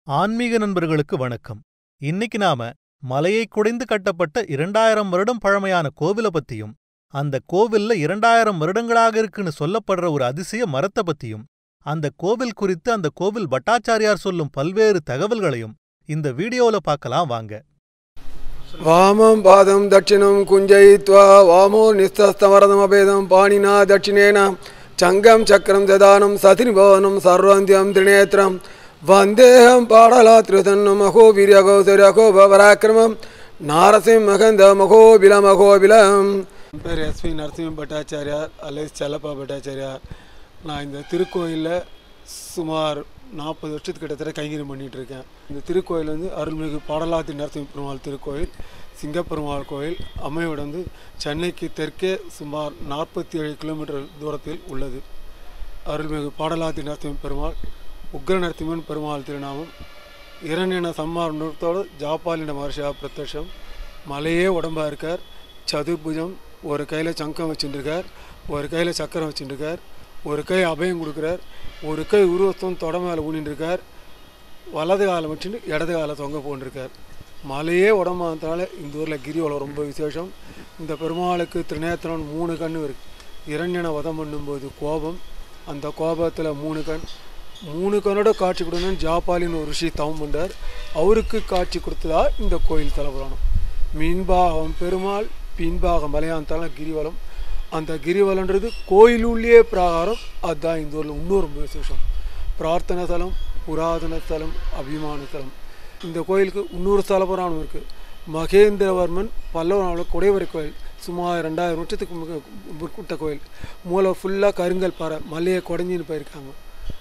ஆன்மீக நண்பர்களுக்கு வணக்கம் இன்னைக்கு நாம மலையை குடைந்து கட்டப்பட்ட இரண்டாயிரம் வருடம் பழமையான கோவில பத்தியும் அந்த கோவில்ல இரண்டாயிரம் வருடங்களாக இருக்குன்னு சொல்லப்படுற ஒரு அதிசய மரத்தை பத்தியும் அந்த கோவில் குறித்து அந்த கோவில் பட்டாச்சாரியார் சொல்லும் பல்வேறு தகவல்களையும் இந்த வீடியோல பார்க்கலாம் வாங்க वामं पादं दक्षिणं कुञ्जयित्वा वामो निस्तस्तवरदमभेदं पाणिना दक्षिणेन चङ्गं चक्रं ददानं सतिनिभवनं सर्वन्त्यं त्रिनेत्रं वन्देऽहं पाडलात्रितन्नमहो वीर्यगोसर्यको பராக்கிரமம் நாரசிம்மகந்த மகோபில மகோபிலம் என் பேர் எஸ்வி நரசிம்ம பட்டாச்சாரியார் அல்லது செல்லப்பா பட்டாச்சாரியார் நான் இந்த திருக்கோயிலில் சுமார் நாற்பது வருஷத்துக்கு கிட்டத்தட்ட கைங்கரியம் பண்ணிட்டு இருக்கேன் இந்த திருக்கோயில் வந்து அருள்மிகு பாடலாத்தி நரசிம்ம பெருமாள் திருக்கோயில் சிங்கப்பெருமாள் கோயில் அமைவிடம் வந்து சென்னைக்கு தெற்கே சுமார் நாற்பத்தி ஏழு கிலோமீட்டர் தூரத்தில் உள்ளது அருள்மிகு பாடலாத்தி நரசிம்ம பெருமாள் உக்ர நரசிம்மன் பெருமாள் திருநாமம் இரண்டின சம்மாரணத்தோடு ஜாப்பாலின மகர்ஷியா பிரத்யட்சம் மலையே உடம்பா இருக்கார் சதுர்புஜம் ஒரு கையில் சங்கம் வச்சுட்டுருக்கார் ஒரு கையில் சக்கரம் வச்சுட்டுருக்கார் ஒரு கை அபயம் கொடுக்குறார் ஒரு கை உருவத்தம் தொட மேலே ஊனின்னு இருக்கார் வலது காலம் வச்சுட்டு இடது காலை தொங்க போன்றிருக்கார் மலையே உடம்பாதனால இந்த ஊரில் கிரிவலம் ரொம்ப விசேஷம் இந்த பெருமாளுக்கு திரிநேத்திரன் மூணு கண்ணு இருக்கு இரண்டின வதம் பண்ணும்போது கோபம் அந்த கோபத்தில் மூணு கண் மூணு கண்ணோட காட்சி கொடுக்கணும்னு ஜாப்பாலின்னு ஒரு ரிஷி தவம் பண்ணார் அவருக்கு காட்சி கொடுத்ததா இந்த கோயில் தலைபுராணம் மீன்பாகம் பெருமாள் பின்பாகம் மலையாந்தாலும் கிரிவலம் அந்த கிரிவலன்றது கோயிலுள்ளே பிரகாரம் அதுதான் இந்த ஊரில் இன்னும் ரொம்ப விசேஷம் பிரார்த்தனை ஸ்தலம் புராதன ஸ்தலம் அபிமான ஸ்தலம் இந்த கோயிலுக்கு இன்னொரு ஸ்தல புராணம் இருக்குது மகேந்திரவர்மன் பல்லவனால குடைவரை கோயில் சுமார் ரெண்டாயிரம் வருஷத்துக்கு முக- முற்பட்ட கோயில் மூளை ஃபுல்லாக கருங்கல் பாறை மலையை குடஞ்சின்னு போயிருக்காங்க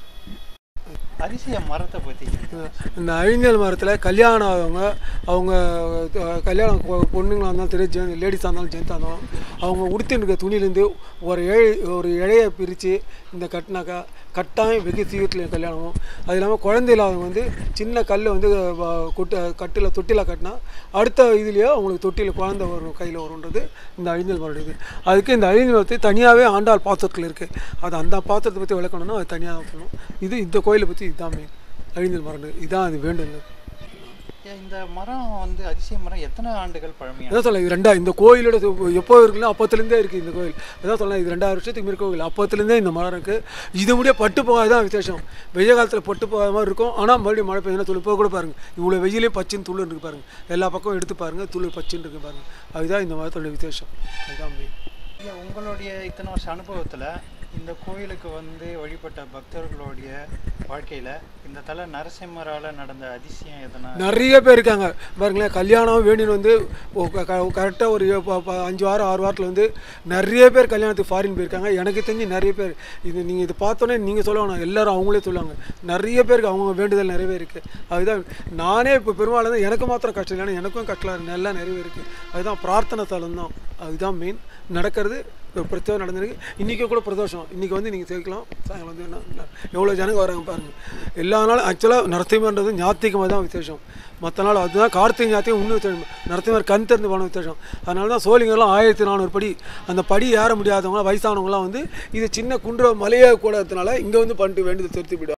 அதிசய மரத்தை பத்தி இந்த அழிஞ்சல் மரத்தில் கல்யாணம் ஆகவங்க அவங்க அஹ், கல்யாணம் பொ- பொண்ணுங்களா இருந்தாலும் சரி ஜென் லேடிஸாக இருந்தாலும் ஜென்ஸாக இருந்தாலும் அவங்க உடுத்தின்னு இருக்க துணியிலேருந்து ஒரு இழை ஒரு இழையை பிரித்து இந்த கட்டினாக்கா கட்டாயம் வெகு சீக்கிரத்தில் கல்யாணமும் அது இல்லாமல் குழந்தை இல்லாதவங்க வந்து சின்ன கல் வந்து வ- கொட்டு கட்டில் தொட்டியில் கட்டினா அடுத்த இதுலேயே அவங்களுக்கு தொட்டியில் குழந்தை வரும் கையில் வரும்ன்றது இந்த அழிஞ்சல் மரம் இது அதுக்கு இந்த அழிஞ்சல் மரத்தை தனியாகவே ஆண்டாள் பாத்திரத்தில் இருக்குது அது அந்த பாத்திரத்தை பற்றி விளக்கணும்னா அது தனியாக சொல்லணும் இது இந்த கோயிலை பற்றி இதுதான் மெயின் அழிஞ்சல் மரம் இதுதான் அது வேண்டும் ஏன் இந்த மரம் வந்து அதிசய மரம் எத்தனை ஆண்டுகள் பழமையான அதான் சொல்ல இது ரெண்டா இந்த கோயிலோட இது எப்போ இருக்குல்ல அப்பத்துலேருந்தே இருக்குது இந்த கோயில் அதான் சொல்ல இது ரெண்டாயிரம் வருஷத்துக்கு மேற்கு கோயில் அப்பத்துலேருந்தே இந்த மரம் இருக்குது இது முடிய பட்டு போகாது தான் விசேஷம் வெய்ய காலத்தில் பட்டு போகாத மாதிரி இருக்கும் ஆனால் மறுபடியும் மழை பெய்யுதுன்னா துளி போக கூட பாருங்க இவ்வளோ வெயிலே பச்சுன்னு துளு இருக்கு பாருங்க எல்லா பக்கமும் எடுத்து பாருங்க துளு பச்சுன்னு இருக்கு பாருங்க அதுதான் இந்த மரத்தோட விசேஷம் அதுதான் main. ஐயா, உங்களுடைய இத்தனை வருஷ அனுபவத்துல இந்த கோயிலுக்கு வந்து வழிபட்ட பக்தர்களுடைய வாழ்க்கையில இந்த தல நரசிம்மரால நடந்த அதிசயம் எதனா நிறைய பேர் இருக்காங்க பாருங்களேன் கல்யாணம் வேண்டின்னு வந்து கரெக்டாக ஒரு ப- ப- அஞ்சு வாரம் ஆறு வாரத்தில் வந்து நிறைய பேர் கல்யாணத்துக்கு ஃபாரின் போயிருக்காங்க எனக்கு தெரிஞ்சு நிறைய பேர் இது நீங்கள் இது பார்த்தோன்னே நீங்கள் சொல்ல வேணாம் எல்லாரும் அவங்களே சொல்லுவாங்க நிறைய பேருக்கு அவங்க வேண்டுதல் நிறையவே இருக்குது அதுதான் நானே இப்போ பெருமாள் வந்து எனக்கு மாத்திரம் கஷ்டம் இல்லை எனக்கும் கஷ்டம் எல்லாம் நிறைய இருக்குது அதுதான் பிரார்த்தனை தலம் தான் அதுதான் மெயின் நடக்கிறது ஒரு பிரச்சனை நடந்திருக்கு இன்றைக்கி கூட பிரதோஷம் இன்றைக்கி வந்து நீங்கள் சேர்க்கலாம் சாயங்காலம் வந்து என்ன எவ்வளோ ஜனங்க வராங்க பாருங்கள் எல்லா நாளும் ஆக்சுவலாக நரசிம்மன்றது ஞாத்திகமாக தான் விசேஷம் மற்ற நாள் அதுதான் கார்த்திகை ஞாத்திகம் இன்னும் விசேஷம் நரசிம்மர் கண் திறந்து போன விசேஷம் அதனால தான் சோழிங்கெல்லாம் ஆயிரத்தி நானூறு படி அந்த படி ஏற முடியாதவங்க வயசானவங்களாம் வந்து இது சின்ன குன்ற மலையே கூடறதுனால இங்கே வந்து பண்ணிட்டு வேண்டியது திருத்தி போயிடுவாங்க